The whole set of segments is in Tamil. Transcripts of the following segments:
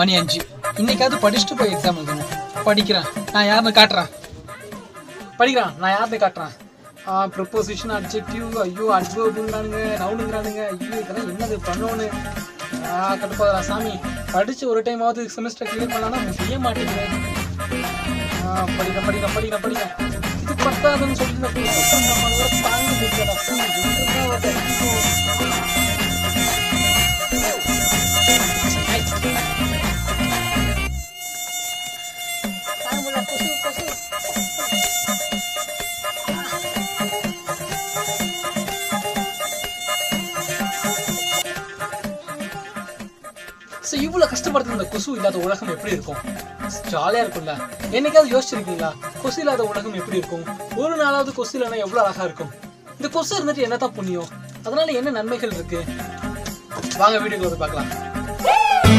மணி அஞ்சு இன்னைக்காவது படிச்சுட்டு போய் எக்ஸாம் எழுதணும் படிக்கிறேன் நான் யாருன்னு காட்டுறேன் படிக்கிறான் நான் யாருன்னு காட்டுறேன் ப்ரொப்போசிஷன் அப்ஜெக்டிவ் ஐயோ அட்வர்புங்கிறானுங்க நவுனுங்கிறானுங்க ஐயோ இதெல்லாம் என்னது பண்ணோன்னு கட்டுப்பாதா சாமி படிச்சு ஒரு டைமாவது செமஸ்டர் கிளியர் பண்ணலாம்னா முடிய மாட்டேங்குது ஆ, படிக்கிறேன் படிக்கிறேன் படிக்கிறேன் படிக்கிறேன் இது பத்தாதுன்னு சொல்லி இந்த புத்தகம் நம்மளோட தாங்க முடியாதா சீ, எங்கதான் வருது? ஐயோ. தாங்க முடியல, கொசு, கொசு. ஸோ இவ்வளோ கஷ்டப்படுறது இந்த கொசு இல்லாத உலகம் எப்படி இருக்கும் ஜாலியாக இருக்கும்ல என்னைக்காவது யோசிச்சிருக்கீங்களா கொசு இல்லாத உலகம் எப்படி இருக்கும் ஒரு நாளாவது கொசு இல்லைன்னா எவ்வளோ அழகா இருக்கும் இந்த கொசு இருந்துட்டு என்னதான் புண்ணியம் அதனால என்ன நன்மைகள் இருக்கு வாங்க வீடியோக்கு வந்து பார்க்கலாம்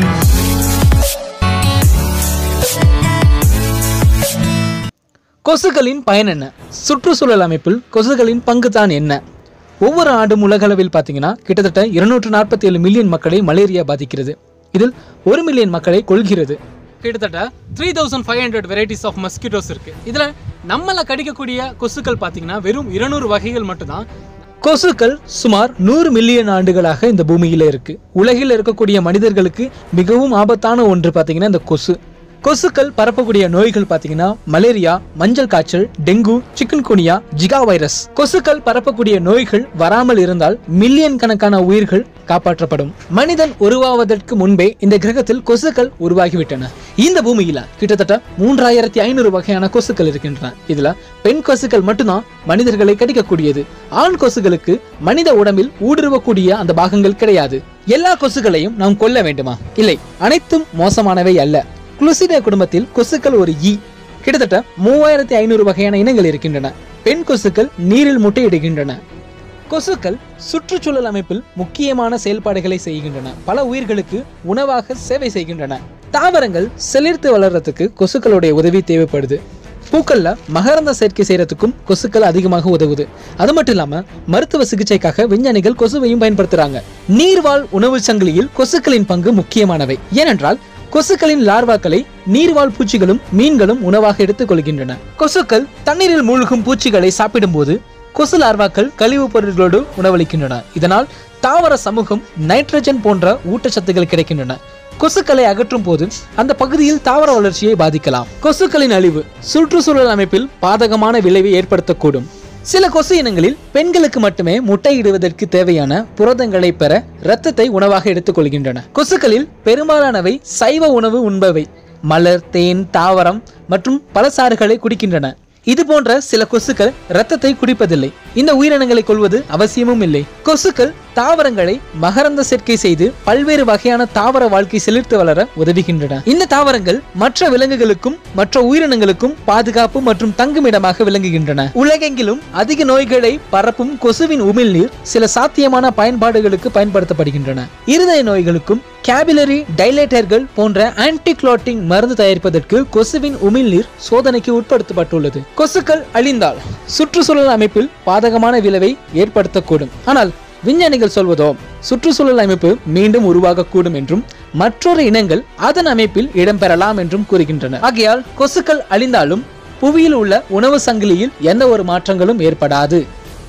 கொசுக்களின் பயன் என்ன சுற்றுச்சூழல் அமைப்பில் கொசுக்களின் பங்கு தான் என்ன ஒவ்வொரு ஆண்டும் உலகளவில் பார்த்தீங்கன்னா கிட்டத்தட்ட இருநூற்று நாற்பத்தி ஏழு மில்லியன் மக்களை மலேரியா பாதிக்கிறது இதில் ஒரு மில்லியன் மக்களை கொள்கிறது கிட்டத்தட்ட three thousand five hundred varieties of mosquitoes இருக்கு இதில் நம்மளை கடிக்கக்கூடிய கொசுக்கள் பார்த்தீங்கன்னா வெறும் இருநூறு வகைகள் மட்டும்தான் கொசுக்கள் சுமார் நூறு மில்லியன் ஆண்டுகளாக இந்த பூமியில இருக்கு உலகில் இருக்கக்கூடிய மனிதர்களுக்கு மிகவும் ஆபத்தான ஒன்று பார்த்தீங்கன்னா இந்த கொசு கொசுக்கள் பரப்பக்கூடிய நோய்கள் பார்த்தீங்கன்னா மலேரியா மஞ்சள் காய்ச்சல் dengue chikungunya Zika virus கொசுக்கள் பரப்பக்கூடிய நோய்கள் வராமல் இருந்தால் மில்லியன் கணக்கான உயிர்கள் காப்பாற்றப்படும் மனிதன் உருவாவதற்கு முன்பே இந்த கிரகத்தில் கொசுக்கள் உருவாகிவிட்டன இந்த பூமியில கிட்டத்தட்ட மூன்றாயிரத்தி ஐநூறு வகையான கொசுக்கள் இருக்கின்றன இதுல பெண் கொசுக்கள் மட்டும்தான் மனிதர்களை கடிக்கக்கூடியது ஆண் கொசுகளுக்கு மனித உடம்பில் ஊடுருவக்கூடிய அந்த பாகங்கள் கிடையாது எல்லா கொசுகளையும் நாம் கொல்ல வேண்டுமா இல்லை அனைத்தும் மோசமானவை அல்ல குளுசிடே குடும்பத்தில் கொசுக்கள் ஒரு ஈ கிட்டத்தட்ட மூவாயிரத்தி ஐநூறு வகையான இனங்கள் இருக்கின்றன பெண் கொசுக்கள் நீரில் முட்டையிடுகின்றன கொசுக்கள் சுற்றுச்சூழல் அமைப்பில் முக்கியமான செயல்பாடுகளை செய்கின்றன பல உயிர்களுக்கு உணவாக சேவை செய்கின்றன தாவரங்கள் செழித்து வளர்றதுக்கு கொசுக்களுடைய உதவி தேவைப்படுது பூக்கள்ல மகரந்த சேர்க்கை செய்யறதுக்கும் கொசுக்கள் அதிகமாக உதவுது அது மட்டும் இல்லாம மருத்துவ சிகிச்சைக்காக விஞ்ஞானிகள் கொசுவையும் பயன்படுத்துறாங்க நீர்வாழ் உணவு சங்கிலியில் கொசுக்களின் பங்கு முக்கியமானவை ஏனென்றால் கொசுக்களின் லார்வாக்களை நீர்வாழ் பூச்சிகளும் மீன்களும் உணவாக எடுத்துக் கொள்கின்றன கொசுக்கள் தண்ணீரில் மூழ்கும் பூச்சிகளை சாப்பிடும்போது கொசு லார்வாக்கள் கழிவுப் பொருட்களோடு உணவளிக்கின்றன இதனால் தாவர சமூகம் நைட்ரஜன் போன்ற ஊட்டச்சத்துக்கள் கிடைக்கின்றன கொசுக்களை அகற்றும் போது அந்த பகுதியில் தாவர வளர்ச்சியை பாதிக்கலாம் கொசுக்களின் அழிவு சுற்றுச்சூழல் அமைப்பில் பாதகமான விளைவை ஏற்படுத்தக்கூடும் சில கொசு இனங்களில் பெண்களுக்கு மட்டுமே முட்டையிடுவதற்கு தேவையான புரதங்களை பெற இரத்தத்தை உணவாக எடுத்துக்கொள்கின்றன கொசுக்களில் பெரும்பாலானவை சைவ உணவு உண்பவை மலர் தேன் தாவரம் மற்றும் பழச்சாறுகளை குடிக்கின்றன இது போன்ற சில கொசுக்கள் இரத்தத்தை குடிப்பதில்லை இந்த உயிரினங்களை கொள்வது அவசியமும் இல்லை கொசுக்கள் தாவரங்களை மகரந்த சேர்க்கை செய்து பல்வேறு வகையான தாவர வாழ்க்கை செழித்து வளர உதவுகின்றன இந்த தாவரங்கள் மற்ற விலங்குகளுக்கும் மற்ற உயிரினங்களுக்கும் பாதுகாப்பு மற்றும் தங்குமிடமாக விளங்குகின்றன உலகெங்கிலும் அதிக நோய்களை பரப்பும் கொசுவின் உமிழ்நீர் சில சாத்தியமான பயன்பாடுகளுக்கு பயன்படுத்தப்படுகின்றன இருதய நோய்களுக்கும் கேபிலரி டைலேட்டர்கள் போன்ற ஆன்டிக்ளோட்டிங் மருந்து தயாரிப்பதற்கு கொசுவின் உமிழ்நீர் சோதனைக்கு உட்படுத்தப்பட்டுள்ளது கொசுக்கள் அழிந்தால் சுற்றுச்சூழல் அமைப்பில் பாதகமான விளைவை ஏற்படுத்தக்கூடும் ஆனால் விஞ்ஞானிகள் சொல்வதோ சுற்றுச்சூழல் அமைப்பு மீண்டும் உருவாகக்கூடும் என்றும் மற்றொரு இனங்கள் அதன் அமைப்பில் இடம்பெறலாம் என்றும் கூறுகின்றன ஆகையால் கொசுக்கள் அழிந்தாலும் புவியில் உள்ள உணவு சங்கிலியில் எந்த ஒரு மாற்றங்களும் ஏற்படாது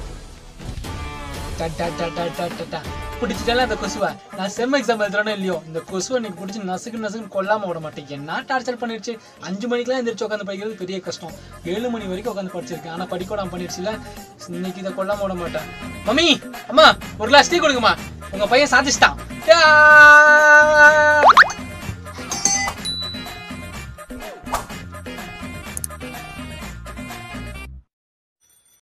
பிடிச்சிட்டால அந்த கொசுவை நான் செம் எக்ஸாம் எழுதுறேனோ இல்லையோ இந்த கொசுவை நீ பிடிச்சி நசுக்கு நசுக்குன்னு கொல்லாம விட மாட்டேன் என்ன டார்ச்சர் பண்ணிருச்சு அஞ்சு மணிக்கெல்லாம் எந்திரிச்சு உட்காந்து படிக்கிறது பெரிய கஷ்டம் ஏழு மணி வரைக்கும் உட்காந்து படிச்சிருக்கேன் ஆனா படிக்கூடாம பண்ணிருச்சுல இன்னைக்கு இதை கொல்லாம விட மாட்டேன் மம்மி அம்மா ஒரு கிளாஸ் டீ கொடுங்கம்மா உங்க பையன் சாதிச்சிட்டான் யா!